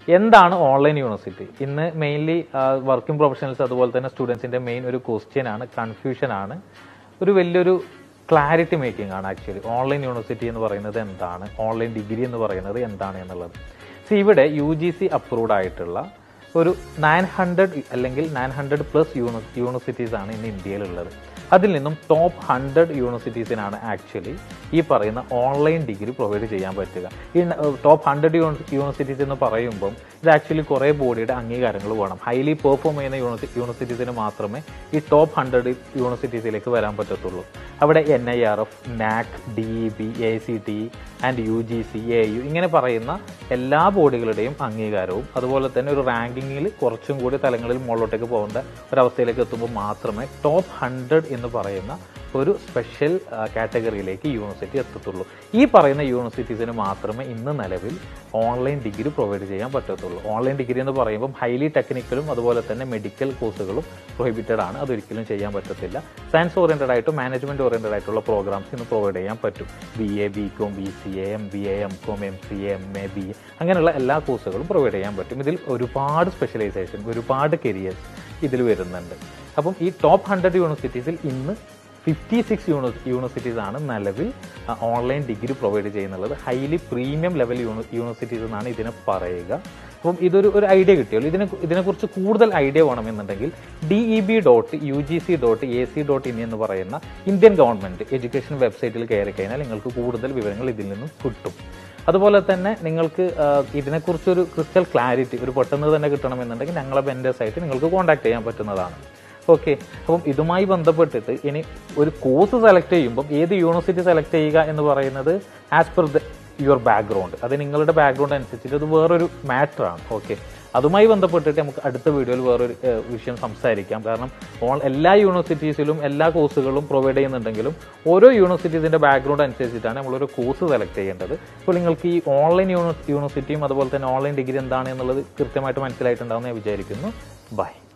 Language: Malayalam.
എന്താണ് ഓൺലൈൻ യൂണിവേഴ്സിറ്റി ഇന്ന് മെയിൻലി വർക്കിംഗ് പ്രൊഫഷണൽസ് അതുപോലെ തന്നെ സ്റ്റുഡൻസിന്റെ മെയിൻ ഒരു ക്വസ്റ്റ്യൻ ആണ് കൺഫ്യൂഷൻ ആണ് ഒരു വലിയൊരു ക്ലാരിറ്റി മേക്കിംഗ് ആണ് ആക്ച്വലി ഓൺലൈൻ യൂണിവേഴ്സിറ്റി എന്ന് പറയുന്നത് എന്താണ് ഓൺലൈൻ ഡിഗ്രി എന്ന് പറയുന്നത് എന്താണ് എന്നുള്ളത് സി ഇവിടെ യു ജി സി അപ്രൂവ്ഡ് ആയിട്ടുള്ള ഒരു നയൻ ഹൺഡ്രഡ് അല്ലെങ്കിൽ നയൻ ഹൺഡ്രഡ് പ്ലസ് യൂണിവേഴ്സിറ്റീസ് ആണ് ഇന്ന് ഇന്ത്യയിലുള്ളത് അതിൽ നിന്നും ടോപ്പ് ഹൺഡ്രഡ് യൂണിവേഴ്സിറ്റീസിനാണ് ആക്ച്വലി ഈ പറയുന്ന ഓൺലൈൻ ഡിഗ്രി പ്രൊവൈഡ് ചെയ്യാൻ പറ്റുക ഈ ടോപ്പ് ഹൺഡ്രഡ് യൂണിവേഴ്സിറ്റീസ് എന്ന് പറയുമ്പം ഇത് ആക്ച്വലി കുറേ ബോഡിയുടെ അംഗീകാരങ്ങൾ വേണം ഹൈലി പെർഫോം ചെയ്യുന്ന യൂണിവേഴ്സിറ്റീസിന് മാത്രമേ ഈ ടോപ്പ് ഹൺഡ്രഡ് യൂണിവേഴ്സിറ്റീസിലേക്ക് വരാൻ പറ്റത്തുള്ളൂ അവിടെ N I R F NAAC D E B A C T and U G C A U ഇങ്ങനെ പറയുന്ന എല്ലാ ബോഡികളുടെയും അംഗീകാരവും അതുപോലെ തന്നെ ഒരു റാങ്കിങ്ങിൽ കുറച്ചും കൂടി തലങ്ങളിൽ മുകളിലോട്ടേക്ക് പോകേണ്ട ഒരവസ്ഥയിലേക്ക് എത്തുമ്പോൾ മാത്രമേ ടോപ്പ് ഹൺഡ്രഡ് എന്ന് പറയുന്ന ഒരു സ്പെഷ്യൽ കാറ്റഗറിയിലേക്ക് യൂണിവേഴ്സിറ്റി എത്തത്തുള്ളൂ ഈ പറയുന്ന യൂണിവേഴ്സിറ്റീസിന് മാത്രമേ ഇന്ന് നിലവിൽ ഓൺലൈൻ ഡിഗ്രി പ്രൊവൈഡ് ചെയ്യാൻ പറ്റത്തുള്ളൂ ഓൺലൈൻ ഡിഗ്രി എന്ന് പറയുമ്പോൾ ഹൈലി ടെക്നിക്കലും അതുപോലെ തന്നെ മെഡിക്കൽ കോഴ്സുകളും പ്രൊഹിബിറ്റഡ് ആണ് അതൊരിക്കലും ചെയ്യാൻ പറ്റത്തില്ല സയൻസ് ഓറിയന്റഡ് ആയിട്ടും മാനേജ്മെന്റ് ഓറിയന്റഡ് ആയിട്ടുള്ള പ്രോഗ്രാംസ് ഇന്ന് പ്രൊവൈഡ് ചെയ്യാൻ പറ്റും B A B com B C A M B A M com M C A M A B A അങ്ങനെയുള്ള എല്ലാ കോഴ്സുകളും പ്രൊവൈഡ് ചെയ്യാൻ പറ്റും ഇതിൽ ഒരുപാട് സ്പെഷ്യലൈസേഷൻ ഒരുപാട് കരിയേഴ്സ് ഇതിൽ വരുന്നുണ്ട് അപ്പം ഈ ടോപ്പ് ഹൺഡ്രഡ് യൂണിവേഴ്സിറ്റീസിൽ ഇന്ന് ഫിഫ്റ്റി സിക്സ് യൂണിവേഴ്സിറ്റീസ് ആണ് നിലവിൽ ഓൺലൈൻ ഡിഗ്രി പ്രൊവൈഡ് ചെയ്യുന്നുള്ളത് ഹൈലി പ്രീമിയം ലെവൽ യൂണിവേഴ്സിറ്റീസ് എന്നാണ് ഇതിനെ പറയുക അപ്പം ഇതൊരു ഒരു ഐഡിയ കിട്ടിയല്ലോ ഇതിനെ ഇതിനെക്കുറിച്ച് കൂടുതൽ ഐഡിയ വേണമെന്നുണ്ടെങ്കിൽ D E B dot U G C dot A C dot in എന്ന് പറയുന്ന ഇന്ത്യൻ ഗവൺമെന്റ് എഡ്യൂക്കേഷൻ വെബ്സൈറ്റിൽ കയറി കഴിഞ്ഞാൽ നിങ്ങൾക്ക് കൂടുതൽ വിവരങ്ങൾ ഇതിൽ നിന്നും കിട്ടും അതുപോലെ തന്നെ നിങ്ങൾക്ക് ഇതിനെക്കുറിച്ചൊരു ക്രിസ്റ്റൽ ക്ലാരിറ്റി ഒരു പെട്ടെന്ന് തന്നെ കിട്ടണമെന്നുണ്ടെങ്കിൽ ഞങ്ങളെ വെൻഡേഴ്സ് ആയിട്ട് നിങ്ങൾക്ക് കോൺടാക്ട് ചെയ്യാൻ പറ്റുന്നതാണ് ഓക്കെ അപ്പം ഇതുമായി ബന്ധപ്പെട്ടിട്ട് ഇനി ഒരു കോഴ്സ് സെലക്ട് ചെയ്യുമ്പം ഏത് യൂണിവേഴ്സിറ്റി സെലക്ട് ചെയ്യുക എന്ന് പറയുന്നത് as per the your background അത് നിങ്ങളുടെ ബാക്ക്ഗ്രൗണ്ട് അനുസരിച്ചിട്ട് അത് വേറൊരു മാറ്ററാണ് ഓക്കെ അതുമായി ബന്ധപ്പെട്ടിട്ട് നമുക്ക് അടുത്ത വീഡിയോയിൽ വേറൊരു ഏഹ്, വിഷയം സംസാരിക്കാം കാരണം ഓൾ എല്ലാ യൂണിവേഴ്സിറ്റീസിലും എല്ലാ കോഴ്സുകളും പ്രൊവൈഡ് ചെയ്യുന്നുണ്ടെങ്കിലും ഓരോ യൂണിവേഴ്സിറ്റീസിന്റെ ബാക്ക്ഗ്രൗണ്ട് അനുസരിച്ചിട്ടാണ് നമ്മളൊരു കോഴ്സ് സെലക്ട് ചെയ്യേണ്ടത് ഇപ്പോൾ നിങ്ങൾക്ക് ഈ ഓൺലൈൻ യൂണിവേഴ്സിറ്റിയും അതുപോലെ തന്നെ ഓൺലൈൻ ഡിഗ്രി എന്താണ് എന്നുള്ളത് കൃത്യമായിട്ട് മനസ്സിലായിട്ടുണ്ടാവും എന്ന് ഞാൻ വിചാരിക്കുന്നു ബൈ